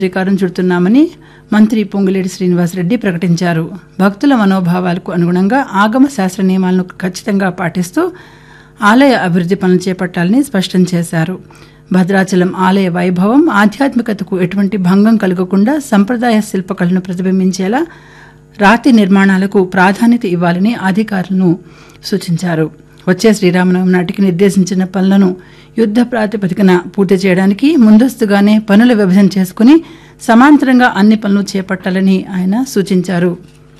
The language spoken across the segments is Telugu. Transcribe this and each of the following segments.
శ్రీకారం చుడుతున్నామని మంత్రి పొంగులేటి శ్రీనివాసరెడ్డి ప్రకటించారు భక్తుల మనోభావాలకు అనుగుణంగా ఆగమ శాస్త్ర నియమాలను ఖచ్చితంగా పాటిస్తూ ఆలయ అభివృద్ధి పనులు చేపట్టాలని స్పష్టం చేశారు భద్రాచలం ఆలయ వైభవం ఆధ్యాత్మికతకు ఎటువంటి భంగం కలగకుండా సంప్రదాయ శిల్పకళను ప్రతిబింబించేలా రాతి నిర్మాణాలకు ప్రాధాన్యత ఇవ్వాలని అధికారులను సూచించారు వచ్చే శ్రీరామనవమి నాటికి నిర్దేశించిన పనులను యుద్ధ ప్రాతిపదికన పూర్తి చేయడానికి ముందస్తుగానే పనుల విభజన చేసుకుని సమాంతరంగా అన్ని పనులు చేపట్టాలని ఆయన సూచించారు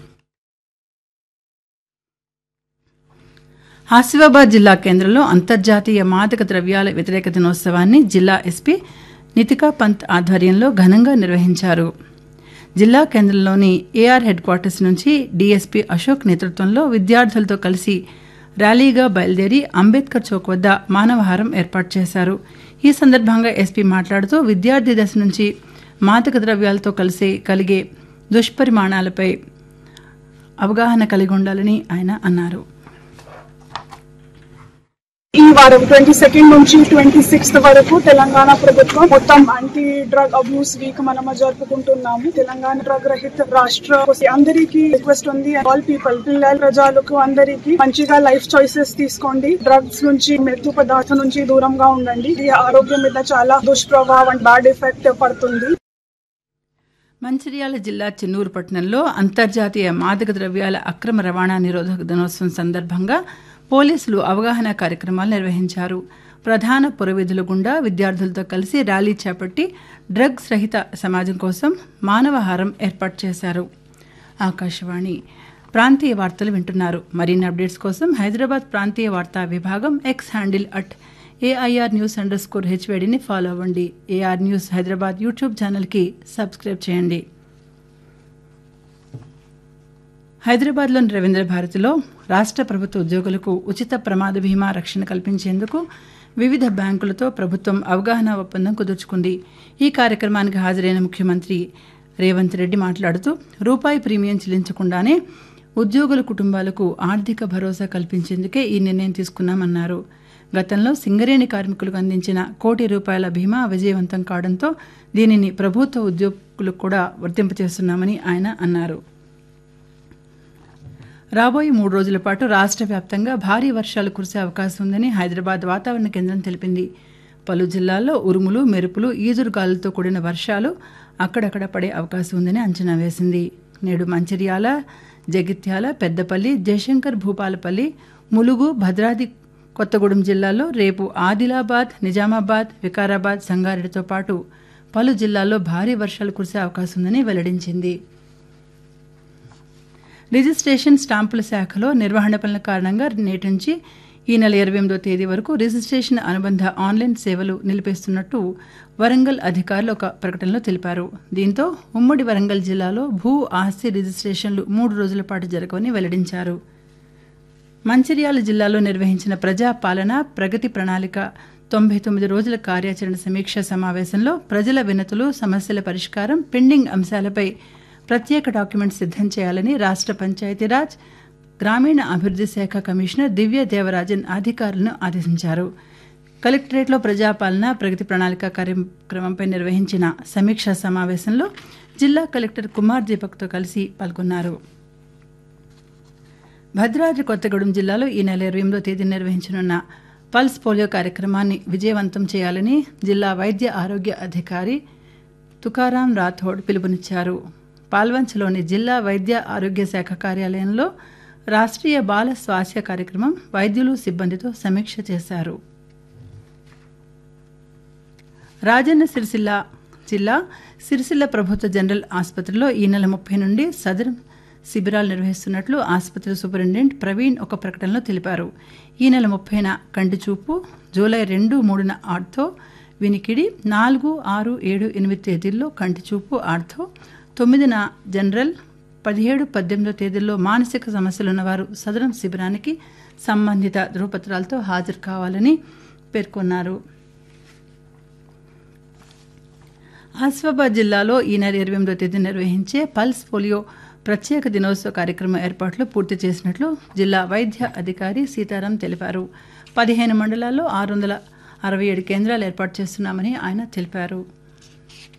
ఆసిఫాబాద్ జిల్లా కేంద్రంలో అంతర్జాతీయ మాదక ద్రవ్యాల వ్యతిరేక దినోత్సవాన్ని జిల్లా ఎస్పీ నితికా పంత్ ఆధ్వర్యంలో ఘనంగా నిర్వహించారు జిల్లా కేంద్రంలోని ఏఆర్ హెడ్ క్వార్టర్స్ నుంచి డీఎస్పీ అశోక్ నేతృత్వంలో విద్యార్థులతో కలిసి ర్యాలీగా బయలుదేరి అంబేద్కర్ చౌక్ వద్ద మానవహారం ఏర్పాటు చేశారు ఈ సందర్భంగా ఎస్పీ మాట్లాడుతూ విద్యార్థి దశ నుంచి మాదక ద్రవ్యాలతో కలిసి కలిగే దుష్పరిమాణాలపై అవగాహన కలిగి ఉండాలని ఆయన అన్నారు ఈ వారం ట్వంటీ సెకండ్ నుంచి ట్వంటీ సిక్స్త్ వరకు తెలంగాణ ప్రభుత్వం మొత్తం యాంటీ డ్రగ్ అబ్యూస్ వీక్ మనం జరుపుకుంటున్నాము తెలంగాణ డ్రగ్ రహిత రాష్ట్ర అందరికీ రిక్వెస్ట్ ఉంది ఆల్ పీపుల్ పిల్లల ప్రజలకు అందరికీ మంచిగా లైఫ్ చాయిసెస్ తీసుకోండి డ్రగ్స్ నుంచి మృత్యు పదార్థం నుంచి దూరంగా ఉండండి ఇది ఆరోగ్యం మీద చాలా దుష్ప్రభావం బ్యాడ్ ఎఫెక్ట్ పడుతుంది మంచిర్యాల జిల్లా చెన్నూరు పట్టణంలో అంతర్జాతీయ మాదక ద్రవ్యాల అక్రమ రవాణా నిరోధక దినోత్సవం సందర్భంగా పోలీసులు అవగాహన కార్యక్రమాలు నిర్వహించారు ప్రధాన పురవీధుల గుండా విద్యార్థులతో కలిసి ర్యాలీ చేపట్టి డ్రగ్స్ రహిత సమాజం కోసం మానవహారం ఏర్పాటు చేశారు ఆకాశవాణి ప్రాంతీయ వార్తలు వింటున్నారు మరిన్ని అప్డేట్స్ కోసం హైదరాబాద్ ప్రాంతీయ వార్తా విభాగం X handle at AIR news underscore హెచ్వేడిని ఫాలో అవ్వండి ఏఆర్ న్యూస్ హైదరాబాద్ యూట్యూబ్ ఛానల్కి సబ్స్క్రైబ్ చేయండి హైదరాబాద్లోని రవీంద్ర భారతిలో రాష్ట్ర ప్రభుత్వ ఉద్యోగులకు ఉచిత ప్రమాద బీమా రక్షణ కల్పించేందుకు వివిధ బ్యాంకులతో ప్రభుత్వం అవగాహన ఒప్పందం కుదుర్చుకుంది ఈ కార్యక్రమానికి హాజరైన ముఖ్యమంత్రి రేవంత్ రెడ్డి మాట్లాడుతూ రూపాయి ప్రీమియం చెల్లించకుండానే ఉద్యోగుల కుటుంబాలకు ఆర్థిక భరోసా కల్పించేందుకే ఈ నిర్ణయం తీసుకున్నామన్నారు గతంలో సింగరేణి కార్మికులకు అందించిన కోటి రూపాయల బీమా విజయవంతం కావడంతో దీనిని ప్రభుత్వ ఉద్యోగులకు కూడా వర్తింపచేస్తున్నామని ఆయన అన్నారు రాబోయే మూడు రోజుల పాటు రాష్ట్ర వ్యాప్తంగా భారీ వర్షాలు కురిసే అవకాశం ఉందని హైదరాబాద్ వాతావరణ కేంద్రం తెలిపింది పలు జిల్లాల్లో ఉరుములు మెరుపులు ఈదురుగాలులతో కూడిన వర్షాలు అక్కడక్కడ పడే అవకాశం ఉందని అంచనా వేసింది నేడు మంచిర్యాల జగిత్యాల పెద్దపల్లి జయశంకర్ భూపాలపల్లి ములుగు భద్రాద్రి కొత్తగూడెం జిల్లాల్లో రేపు ఆదిలాబాద్ నిజామాబాద్ వికారాబాద్ సంగారెడ్డితో పాటు పలు జిల్లాల్లో భారీ వర్షాలు కురిసే అవకాశం ఉందని వెల్లడించింది రిజిస్ట్రేషన్ స్టాంపుల శాఖలో నిర్వహణ పనుల కారణంగా నేటి నుంచి ఈ నెల ఇరవై ఎనిమిదో తేదీ వరకు రిజిస్ట్రేషన్ అనుబంధ ఆన్లైన్ సేవలు నిలిపేస్తున్నట్టు వరంగల్ అధికారులు ఒక ప్రకటనలో తెలిపారు దీంతో ఉమ్మడి వరంగల్ జిల్లాలో భూ ఆస్తి రిజిస్ట్రేషన్లు మూడు రోజుల పాటు జరగవని వెల్లడించారు మంచిర్యాల జిల్లాలో నిర్వహించిన ప్రజా పాలన ప్రగతి ప్రణాళిక తొంభై తొమ్మిది రోజుల కార్యాచరణ సమీక్ష సమావేశంలో ప్రజల వినతులు సమస్యల పరిష్కారం పెండింగ్ అంశాలపై ప్రత్యేక డాక్యుమెంట్ సిద్ధం చేయాలని రాష్ట్ర పంచాయతీరాజ్ గ్రామీణ అభివృద్ధి శాఖ కమిషనర్ దివ్య దేవరాజన్ అధికారులను ఆదేశించారు కలెక్టరేట్లో ప్రజాపాలన ప్రగతి ప్రణాళిక కార్యక్రమంపై నిర్వహించిన సమీక్షా సమావేశంలో జిల్లా కలెక్టర్ కుమార్ దీపక్తో కలిసి పాల్గొన్నారు భద్రాద్రి కొత్తగూడెం జిల్లాలో ఈ నెల ఇరవై ఎనిమిదో తేదీ నిర్వహించనున్న పల్స్ పోలియో కార్యక్రమాన్ని విజయవంతం చేయాలని జిల్లా వైద్య ఆరోగ్య అధికారి తుకారాం రాథోడ్ పిలుపునిచ్చారు పాల్వంచలోని జిల్లా వైద్య ఆరోగ్య శాఖ కార్యాలయంలో రాష్ట్రీయ బాల స్వాస్థ్య కార్యక్రమం వైద్యులు సిబ్బందితో సమీక్ష చేశారు రాజన్న సిరిసిల్ల జిల్లా సిరిసిల్ల ప్రభుత్వ జనరల్ ఆసుపత్రిలో ఈ నెల ముప్పై నుండి సదరం శిబిరాలు నిర్వహిస్తున్నట్లు ఆసుపత్రి సూపరింటెండెంట్ ప్రవీణ్ ఒక ప్రకటనలో తెలిపారు ఈ నెల ముప్పైన కంటి చూపు జూలై రెండు మూడున ఆర్థో వినికిడి నాలుగు ఆరు ఏడు ఎనిమిది తేదీల్లో కంటి చూపు ఆర్థో తొమ్మిదిన జనరల్ పదిహేడు పద్దెనిమిదో తేదీల్లో మానసిక సమస్యలున్నవారు సదరం శిబిరానికి సంబంధిత ధృవపత్రాలతో హాజరు కావాలని పేర్కొన్నారు ఆసిఫాబాద్ జిల్లాలో ఈ నెల ఇరవై ఎనిమిదో తేదీ నిర్వహించే పల్స్ పోలియో ప్రత్యేక దినోత్సవ కార్యక్రమం ఏర్పాట్లు పూర్తి చేసినట్లు జిల్లా వైద్య అధికారి సీతారాం తెలిపారు పదిహేను మండలాల్లో ఆరు వందల అరవై ఏడు కేంద్రాలు ఏర్పాటు చేస్తున్నామని ఆయన తెలిపారు